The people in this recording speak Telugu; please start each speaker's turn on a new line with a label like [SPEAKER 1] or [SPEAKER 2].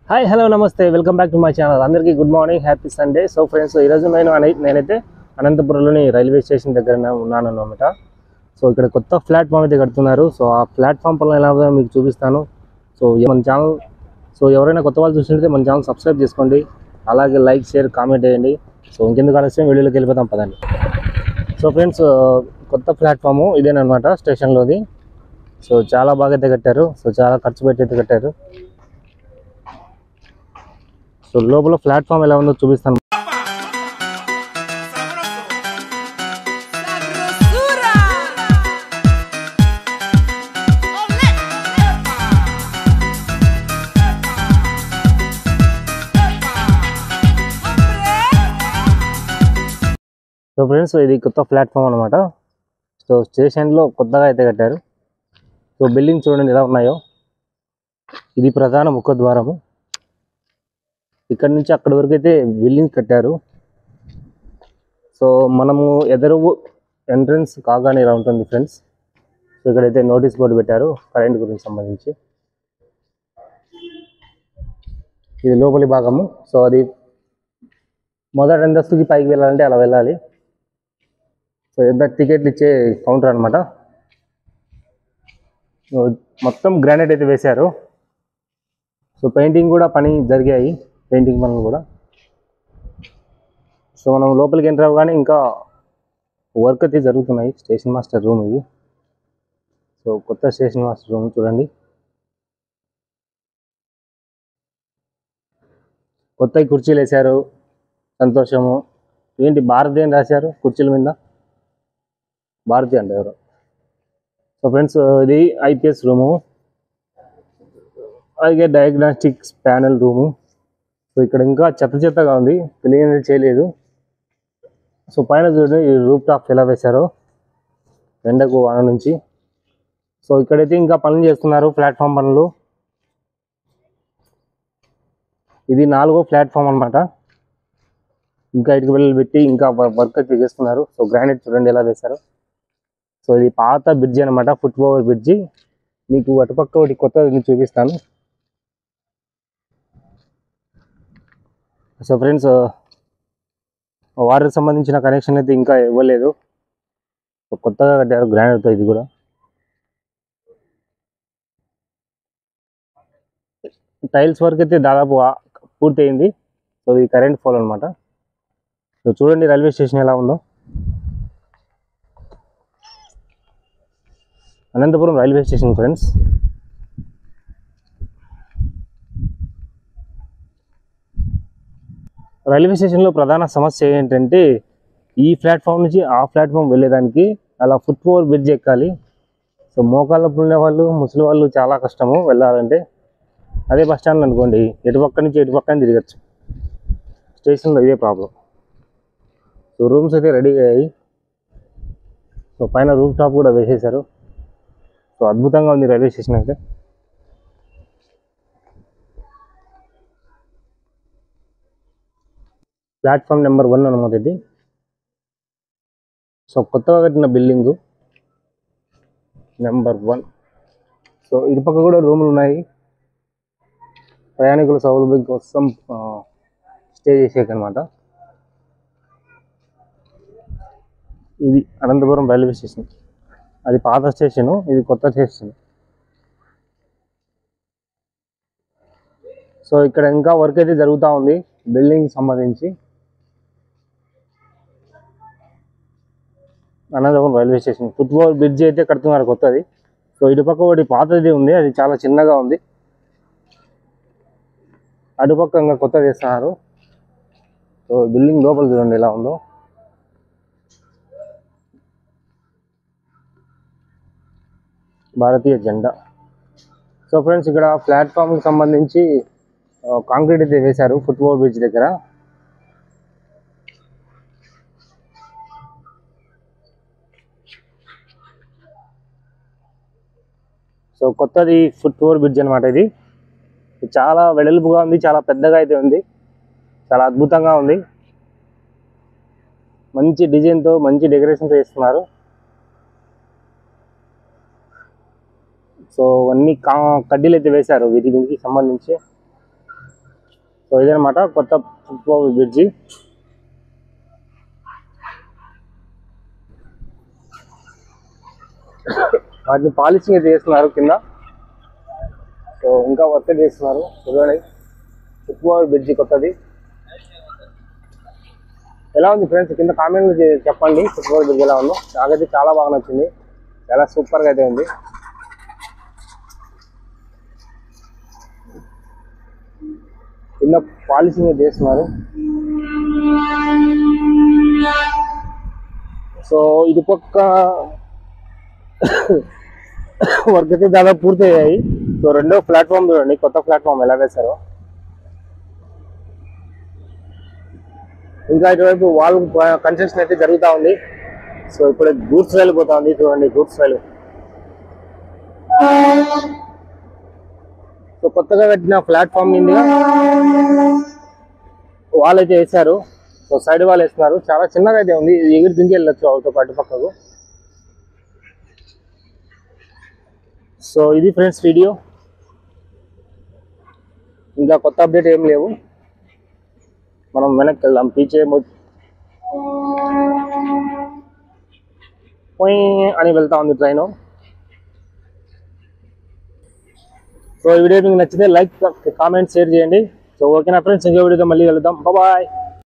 [SPEAKER 1] హాయ్ హలో నమస్తే welcome back to my channel అందరికీ good morning happy Sunday so friends ఈరోజు నేను అనే- నేనైతే అనంతపురంలోని రైల్వే స్టేషన్ దగ్గర ఉన్నాను అనమాట సో ఇక్కడ కొత్త ప్లాట్ఫామ్ అయితే కడుతున్నారు సో ఆ ప్లాట్ఫామ్ పనులు ఎలా ఉందో మీకు చూపిస్తాను సో ఎ- మన ఛానల్ సో ఎవరైనా కొత్త వాళ్ళు చూసినట్లయితే మన ఛానల్ సబ్స్క్రైబ్ చేసుకోండి అలాగే లైక్ షేర్ కామెంట్ చేయండి సో ఇంకెందుకు ఆలస్యం వీడియోలోకి వెళ్ళిపోతాం పదండి సో ఫ్రెండ్స్ కొత్త ప్లాట్ఫాము ఇదేనమాట స్టేషన్లోది సో చాలా బాగా అయితే కట్టారు సో చాలా ఖర్చు పెట్టి అయితే కట్టారు సో లోపల ప్లాట్ఫామ్ ఎలా ఉందో చూపిస్తాను
[SPEAKER 2] ¡Sabrosura! ¡Olé!
[SPEAKER 1] సో ఫ్రెండ్స్ ఇది కొత్త ప్లాట్ఫామ్ అనమాట సో స్టేషన్లో కొత్తగా అయితే కట్టారు సో బిల్డింగ్ చూడండి ఎలా ఉన్నాయో ఇది ప్రధాన ముఖద్వారము ఇక్కడ నుంచి అక్కడి వరకు అయితే బిల్డింగ్ కట్టారు సో మనము ఎదురు ఎంట్రన్స్ కాగానే ఇలా ఉంటుంది ఫ్రెండ్స్ సో ఇక్కడైతే నోటీస్ బోర్డు పెట్టారు కరెంట్ గురించి సంబంధించి ఇది లోపలి భాగము సో అది మొదటి అంతస్తుకి పైకి వెళ్ళాలంటే అలా వెళ్ళాలి సో ఎంత టికెట్లు ఇచ్చే కౌంటర్ అనమాట మొత్తం గ్రానైట్ అయితే వేశారు సో పెయింటింగ్ కూడా పని జరిగాయి పెయింటింగ్ పనులు కూడా సో మనం లోపలికి ఎంటర్ అవ్వగానే ఇంకా వర్క్ అయితే జరుగుతున్నాయి స్టేషన్ మాస్టర్ రూమ్ ఇది సో కొత్త స్టేషన్ మాస్టర్ రూమ్ చూడండి కొత్త కుర్చీలు వేశారు సంతోషము ఏంటి భారతి అని రాశారు కుర్చీల మీద భారతి అంట ఎవరు సో ఫ్రెండ్స్ ఇది ఐపీఎస్ రూము అలాగే డయాగ్నాస్టిక్స్ ప్యానెల్ రూము సో ఇక్కడ ఇంకా చెత్త చెత్తగా ఉంది క్లీన్ చేయలేదు సో పైన చూడండి ఈ రూప్ టాప్ ఎలా వేశారో ఎండకు వాన నుంచి సో ఇక్కడైతే ఇంకా పనులు చేస్తున్నారు ప్లాట్ఫామ్ పనులు ఇది నాలుగో ప్లాట్ఫామ్ అన్నమాట ఇంకా ఇటుక బిల్లలు పెట్టి ఇంకా వర్క్ అయితే చేస్తున్నారు సో గ్రానైట్ చూడండి ఎలా వేశారు సో ఇది పాత బ్రిడ్జి అనమాట ఫుట్ ఓవర్ బ్రిడ్జి మీకు అటుపక్క ఒకటి కొత్తది చూపిస్తాను సో ఫ్రెండ్స్ వారికి సంబంధించిన కనెక్షన్ అయితే ఇంకా ఇవ్వలేదు సో కొత్తగా కట్టారు గ్రానైట్తో ఇది కూడా టైల్స్ వర్క్ అయితే దాదాపు ఆ- పూర్తయింది సో ఇది కరెంట్ పోల్ అనమాట సో చూడండి రైల్వే స్టేషన్ ఎలా ఉందో Anantapuram railway station friends railway స్టేషన్లో ప్రధాన సమస్య ఏంటంటే ఈ ప్లాట్ఫామ్ నుంచి ఆ ప్లాట్ఫామ్ వెళ్ళేదానికి అలా ఫుట్ ఓవర్ బ్రిడ్జ్ ఎక్కాలి సో మోకాళ్ళ పుణ్య వాళ్ళు ముసలి వాళ్ళు చాలా కష్టము వెళ్ళాలంటే అదే బస్ స్టాండ్ అనుకోండి ఎటు పక్క నుంచి ఎటు పక్కన తిరగచ్చు స్టేషన్లో ఇదే ప్రాబ్లం సో రూమ్స్ అయితే రెడీ అయ్యాయి సో పైన రూమ్ టాప్ కూడా వేసేశారు సో అద్భుతంగా ఉంది రైల్వే స్టేషన్ అయితే ప్లాట్ఫామ్ నెంబర్ వన్ అనమాట ఇది సో కొత్తగా కట్టిన బిల్డింగు నెంబర్ వన్ సో ఇటు పక్క కూడా రూములు ఉన్నాయి ప్రయాణికుల సౌలభ్యం కోసం స్టే చేసేకనమాట ఇది అనంతపురం రైల్వే స్టేషన్ అది పాత స్టేషను ఇది కొత్త స్టేషన్ సో ఇక్కడ ఇంకా వర్క్ అయితే జరుగుతూ ఉంది బిల్డింగ్ సంబంధించి Anantapuram railway station football bridge అయితే కడుతున్నారు కొత్తది సో ఇటుపక్క ఒకటి పాతది ఉంది అది చాలా చిన్నగా ఉంది అటుపక్క ఇంకా కొత్తది వేస్తున్నారు సో బిల్డింగ్ లోపల చూడండి ఎలా ఉందో భారతీయ జెండా సో ఫ్రెండ్స్ ఇక్కడ ప్లాట్ఫామ్కి సంబంధించి ఆ, కాంక్రీట్ అయితే వేశారు ఫుట్బాల్ బ్రిడ్జ్ దగ్గర సో కొత్తది ఫుట్ ఓవర్ బ్రిడ్జ్ అనమాట ఇది ఇది చాలా వెడల్పుగా ఉంది చాలా పెద్దగా అయితే ఉంది చాలా అద్భుతంగా ఉంది మంచి డిజైన్తో మంచి డెకరేషన్తో చేస్తున్నారు సో అన్ని కా కడ్డీలు అయితే వేశారు వీటి దీనికి సంబంధించి సో ఇదనమాట కొత్త ఫుట్బాల్ బ్రిడ్జి వాటిని పాలిషింగ్ అయితే చేస్తున్నారు కింద సో ఇంకా వర్క్ చేస్తున్నారు చూడండి ఫుట్బాల్ బ్రిడ్జి కొత్తది ఎలా ఉంది ఫ్రెండ్స్ కింద కామెంట్లు చే- చెప్పండి ఫుట్బాల్ బ్రిడ్జ్ ఎలా ఉందో నాకైతే చాలా బాగా నచ్చింది చాలా సూపర్గా అయితే ఉంది కింద పాలిషింగ్ అయితే చేస్తున్నారు సో ఇది పక్క వర్క్ అయితే దాదాపు పూర్తి అయ్యాయి సో రెండో ప్లాట్ఫామ్ చూడండి కొత్త ప్లాట్ఫామ్ ఎలా వేశారో ఇంకా ఇటువైపు వాల్ కన్స్ట్రక్షన్ అయితే జరుగుతూ ఉంది సో ఇప్పుడు గూడ్స్ రైలు పోతా ఉంది చూడండి గూడ్స్ రైలు సో కొత్తగా కట్టిన ప్లాట్ఫామ్ మీదుగా వాల్ అయితే వేశారు సో సైడ్ వాల్ వేస్తున్నారు చాలా చిన్నగా అయితే ఉంది ఇది ఎగిరి దింగి వెళ్ళొచ్చు అవుతో పాటు పక్కకు సో ఇది ఫ్రెండ్స్ వీడియో ఇంకా కొత్త అప్డేట్ ఏం లేవు మనం వెనక్కి వెళ్దాం పీచే మొ- పోయి అని వెళ్తా ఉంది ట్రైన్ సో ఈ వీడియో మీకు నచ్చితే లైక్ కామెంట్ షేర్ చేయండి సో ఓకేనా ఫ్రెండ్స్ ఇంకో వీడియోతో మళ్ళీ వెళ్దాం బాయ్